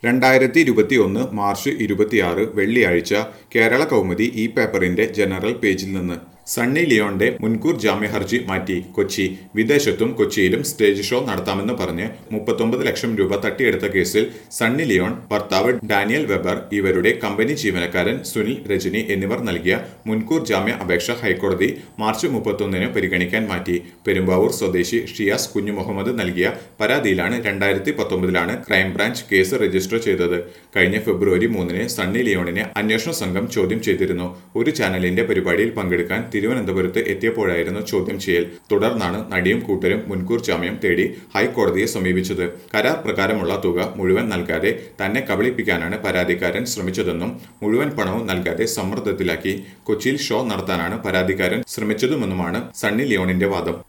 രണ്ടായിരത്തി ഇരുപത്തി ഒന്ന് മാർച്ച് ഇരുപത്തിയാറ് വെള്ളിയാഴ്ച കേരള കൗമുദി ഈ പേപ്പറിന്റെ ജനറൽ പേജിൽ നിന്ന് സണ്ണി ലിയോന്റെ മുൻകൂർ ജാമ്യ ഹർജി മാറ്റി കൊച്ചി വിദേശത്തും കൊച്ചിയിലും സ്റ്റേജ് ഷോ നടത്താമെന്ന് പറഞ്ഞ് മുപ്പത്തൊമ്പത് ലക്ഷം രൂപ തട്ടിയെടുത്ത കേസിൽ സണ്ണി ലിയോൺ ഭർത്താവ് ഡാനിയൽ വെബർ ഇവരുടെ കമ്പനി ജീവനക്കാരൻ സുനിൽ രജനി എന്നിവർ നൽകിയ മുൻകൂർ ജാമ്യ അപേക്ഷ ഹൈക്കോടതി മാർച്ച് മുപ്പത്തൊന്നിന് പരിഗണിക്കാൻ മാറ്റി പെരുമ്പാവൂർ സ്വദേശി ഷിയാസ് കുഞ്ഞു മുഹമ്മദ് നൽകിയ പരാതിയിലാണ് രണ്ടായിരത്തി പത്തൊമ്പതിലാണ് ക്രൈംബ്രാഞ്ച് കേസ് രജിസ്റ്റർ ചെയ്തത് കഴിഞ്ഞ ഫെബ്രുവരി മൂന്നിന് സണ്ണി ലിയോണിനെ അന്വേഷണ സംഘം ചോദ്യം ചെയ്തിരുന്നു ഒരു ചാനലിന്റെ പരിപാടിയിൽ പങ്കെടുക്കാൻ തിരുവനന്തപുരത്ത് എത്തിയപ്പോഴായിരുന്നു ചോദ്യം ചെയ്യൽ തുടർന്നാണ് നടിയും കൂട്ടരും മുൻകൂർ ജാമ്യം തേടി ഹൈക്കോടതിയെ സമീപിച്ചത് കരാർ പ്രകാരമുള്ള തുക മുഴുവൻ നൽകാതെ തന്നെ കബളിപ്പിക്കാനാണ് പരാതിക്കാരൻ ശ്രമിച്ചതെന്നും മുഴുവൻ പണവും നൽകാതെ സമ്മർദ്ദത്തിലാക്കി കൊച്ചിയിൽ ഷോ നടത്താനാണ് പരാതിക്കാരൻ ശ്രമിച്ചതുമെന്നുമാണ് സണ്ണി ലിയോണിന്റെ വാദം